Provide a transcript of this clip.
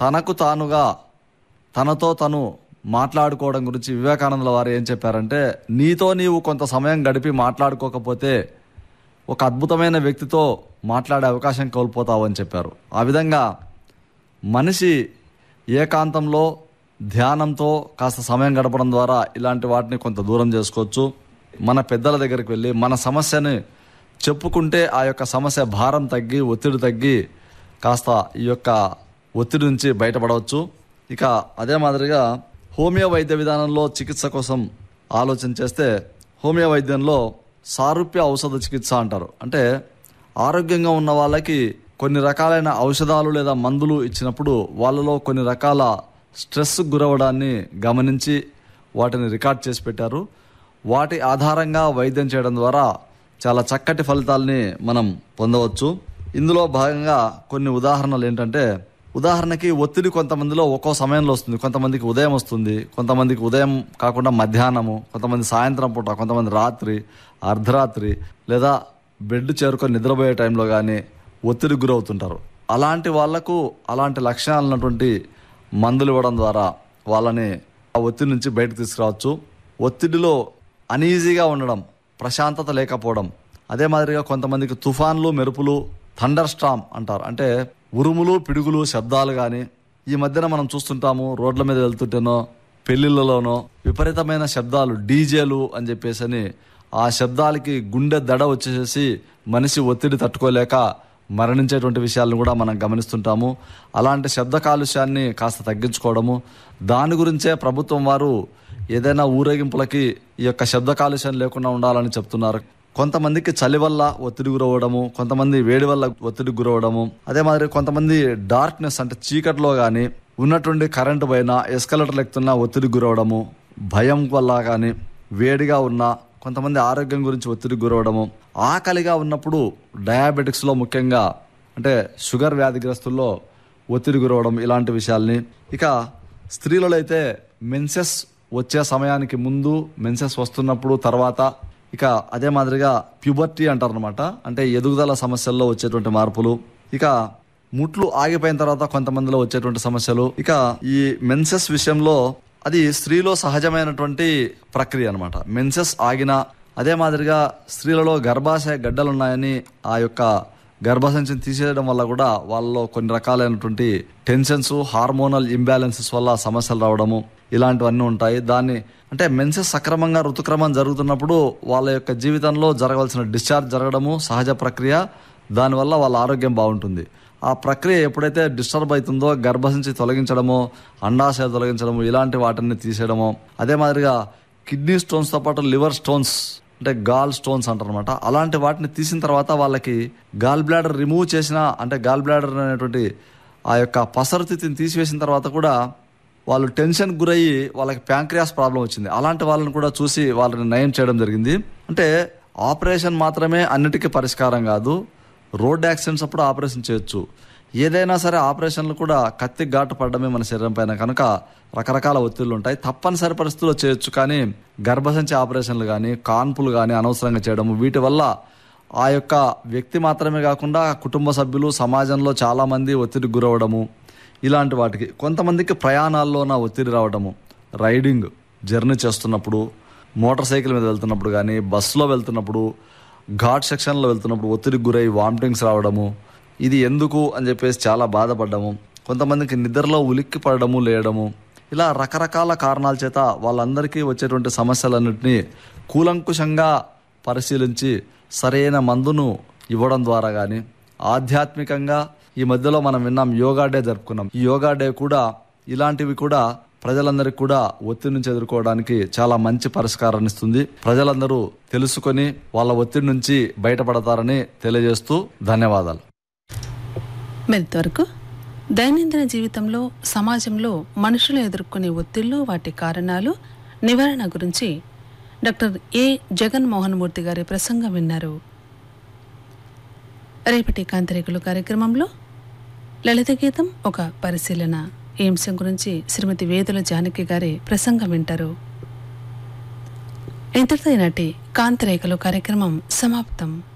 తనకు తానుగా తనతో తను మాట్లాడుకోవడం గురించి వివేకానందుల వారు ఏం చెప్పారంటే నీతో నీవు కొంత సమయం గడిపి మాట్లాడుకోకపోతే ఒక అద్భుతమైన వ్యక్తితో మాట్లాడే అవకాశం కోల్పోతావు అని చెప్పారు ఆ విధంగా మనిషి ఏకాంతంలో ధ్యానంతో కాస్త సమయం గడపడం ద్వారా ఇలాంటి వాటిని కొంత దూరం చేసుకోవచ్చు మన పెద్దల దగ్గరికి వెళ్ళి మన సమస్యని చెప్పుకుంటే ఆ యొక్క సమస్య భారం తగ్గి ఒత్తిడి తగ్గి కాస్త ఈ యొక్క ఒత్తిడి నుంచి బయటపడవచ్చు ఇక అదే మాదిరిగా హోమియో వైద్య విధానంలో చికిత్స కోసం ఆలోచన చేస్తే హోమియో వైద్యంలో సారూప్య ఔషధ చికిత్స అంటారు అంటే ఆరోగ్యంగా ఉన్న వాళ్ళకి కొన్ని రకాలైన ఔషధాలు లేదా మందులు ఇచ్చినప్పుడు వాళ్ళలో కొన్ని రకాల స్ట్రెస్ గురవడాన్ని గమనించి వాటిని రికార్డ్ చేసి పెట్టారు వాటి ఆధారంగా వైద్యం చేయడం ద్వారా చాలా చక్కటి ఫలితాల్ని మనం పొందవచ్చు ఇందులో భాగంగా కొన్ని ఉదాహరణలు ఏంటంటే ఉదాహరణకి ఒత్తిడి కొంతమందిలో ఒక్కో సమయంలో వస్తుంది కొంతమందికి ఉదయం వస్తుంది కొంతమందికి ఉదయం కాకుండా మధ్యాహ్నము కొంతమంది సాయంత్రం పూట కొంతమంది రాత్రి అర్ధరాత్రి లేదా బెడ్ చేరుకొని నిద్రపోయే టైంలో కానీ ఒత్తిడి గురవుతుంటారు అలాంటి వాళ్లకు అలాంటి లక్షణాలు ఉన్నటువంటి మందులు ఇవ్వడం ద్వారా వాళ్ళని ఆ ఒత్తిడి నుంచి బయటకు తీసుకురావచ్చు ఒత్తిడిలో అనీజీగా ఉండడం ప్రశాంతత లేకపోవడం అదే మాదిరిగా కొంతమందికి తుఫాన్లు మెరుపులు థండర్ స్టామ్ అంటారు అంటే ఉరుములు పిడుగులు శబ్దాలు కానీ ఈ మధ్యన మనం చూస్తుంటాము రోడ్ల మీద వెళ్తుంటేనో పెళ్లిళ్ళలోనో విపరీతమైన శబ్దాలు డీజేలు అని చెప్పేసి అని ఆ శబ్దాలకి గుండె దడ వచ్చేసేసి మనిషి ఒత్తిడి తట్టుకోలేక మరణించేటువంటి విషయాలను కూడా మనం గమనిస్తుంటాము అలాంటి శబ్ద కాలుష్యాన్ని కాస్త తగ్గించుకోవడము దాని గురించే ప్రభుత్వం వారు ఏదైనా ఊరేగింపులకి ఈ యొక్క శబ్ద కాలుష్యం లేకుండా ఉండాలని చెప్తున్నారు కొంతమందికి చలి వల్ల ఒత్తిడి గురవడము కొంతమంది వేడి వల్ల ఒత్తిడి గురవడము అదే మాదిరి కొంతమంది డార్క్నెస్ అంటే చీకట్లో కానీ ఉన్నటువంటి కరెంటు పైన ఎస్కలేటర్లు ఎక్కుతున్న ఒత్తిడి గురవడము భయం వల్ల కానీ వేడిగా ఉన్న కొంతమంది ఆరోగ్యం గురించి ఒత్తిడి గురవడము ఆకలిగా ఉన్నప్పుడు డయాబెటిక్స్లో ముఖ్యంగా అంటే షుగర్ వ్యాధిగ్రస్తుల్లో ఒత్తిడి గురవడం ఇలాంటి విషయాల్ని ఇక స్త్రీలలో అయితే మెన్సెస్ వచ్చే సమయానికి ముందు మెన్సెస్ వస్తున్నప్పుడు తర్వాత ఇక అదే మాదిరిగా ప్యూబర్టీ అంటారనమాట అంటే ఎదుగుదల సమస్యల్లో వచ్చేటువంటి మార్పులు ఇక ముట్లు ఆగిపోయిన తర్వాత కొంతమందిలో వచ్చేటువంటి సమస్యలు ఇక ఈ మెన్సెస్ విషయంలో అది స్త్రీలో సహజమైనటువంటి ప్రక్రియ అనమాట మెన్సెస్ ఆగిన అదే మాదిరిగా స్త్రీలలో గర్భాశయ గడ్డలు ఉన్నాయని ఆ యొక్క గర్భసంచిని తీసేయడం వల్ల కూడా వాళ్ళలో కొన్ని రకాలైనటువంటి టెన్షన్స్ హార్మోనల్ ఇంబ్యాలెన్సెస్ వల్ల సమస్యలు రావడము ఇలాంటివన్నీ ఉంటాయి దాన్ని అంటే మెన్సెస్ సక్రమంగా ఋతుక్రమం జరుగుతున్నప్పుడు వాళ్ళ యొక్క జీవితంలో జరగవలసిన డిశ్చార్జ్ జరగడము సహజ ప్రక్రియ దానివల్ల వాళ్ళ ఆరోగ్యం బాగుంటుంది ఆ ప్రక్రియ ఎప్పుడైతే డిస్టర్బ్ అవుతుందో గర్భసంచి తొలగించడమో అండాశయ తొలగించడము ఇలాంటి వాటిని తీసేయడము అదే మాదిరిగా కిడ్నీ స్టోన్స్తో పాటు లివర్ స్టోన్స్ అంటే గాల్ స్టోన్స్ అంటారనమాట అలాంటి వాటిని తీసిన తర్వాత వాళ్ళకి గాల్ బ్లాడర్ రిమూవ్ చేసిన అంటే గాల్ బ్లాడర్ అనేటువంటి ఆ యొక్క పసరుతిని తీసివేసిన తర్వాత కూడా వాళ్ళు టెన్షన్ గురయ్యి వాళ్ళకి ప్యాంక్రియాస్ ప్రాబ్లం వచ్చింది అలాంటి వాళ్ళని కూడా చూసి వాళ్ళని నయం చేయడం జరిగింది అంటే ఆపరేషన్ మాత్రమే అన్నిటికీ పరిష్కారం కాదు రోడ్ యాక్సిడెంట్స్ అప్పుడు ఆపరేషన్ చేయొచ్చు ఏదైనా సరే ఆపరేషన్లు కూడా కత్తి ఘాటు పడడమే మన శరీరం పైన కనుక రకరకాల ఒత్తిళ్లు ఉంటాయి తప్పనిసరి పరిస్థితుల్లో చేయొచ్చు కానీ గర్భసంచి ఆపరేషన్లు కానీ కాన్పులు కానీ అనవసరంగా చేయడం వీటి వల్ల ఆ యొక్క వ్యక్తి మాత్రమే కాకుండా కుటుంబ సభ్యులు సమాజంలో చాలామంది ఒత్తిడి గురవడము ఇలాంటి వాటికి కొంతమందికి ప్రయాణాల్లోన ఒత్తిడి రావడము రైడింగ్ జర్నీ చేస్తున్నప్పుడు మోటార్ సైకిల్ మీద వెళ్తున్నప్పుడు కానీ బస్సులో వెళ్తున్నప్పుడు ఘాట్ సెక్షన్లో వెళ్తున్నప్పుడు ఒత్తిడికి గురై వామిటింగ్స్ రావడము ఇది ఎందుకు అని చెప్పేసి చాలా బాధపడ్డము కొంతమందికి నిద్రలో ఉలిక్కి పడడము లేయడము ఇలా రకరకాల కారణాల చేత వాళ్ళందరికీ వచ్చేటువంటి సమస్యలన్నింటినీ కూలంకుషంగా పరిశీలించి సరైన మందును ఇవ్వడం ద్వారా కానీ ఆధ్యాత్మికంగా ఈ మధ్యలో మనం విన్నాం యోగా డే జరుపుకున్నాం ఈ యోగా డే కూడా ఇలాంటివి కూడా ప్రజలందరికీ కూడా ఒత్తిడి నుంచి ఎదుర్కోవడానికి చాలా మంచి పరిష్కారాన్ని ఇస్తుంది ప్రజలందరూ తెలుసుకొని వాళ్ళ ఒత్తిడి నుంచి బయటపడతారని తెలియజేస్తూ ధన్యవాదాలు మరింతవరకు దైనందిన జీవితంలో సమాజంలో మనుషులు ఎదుర్కొనే ఒత్తిళ్లు వాటి కారణాలు నివారణ గురించి డాక్టర్ ఏ జగన్మోహన్ మూర్తి గారి ప్రసంగం విన్నారు రేపటి కాంతరేకులు కార్యక్రమంలో లలిత గీతం ఒక పరిశీలన ఈ అంశం గురించి శ్రీమతి వేదుల జానకి గారి ప్రసంగం వింటారు ఇంతటితో ఈనాటి కాంతరేఖలు కార్యక్రమం సమాప్తం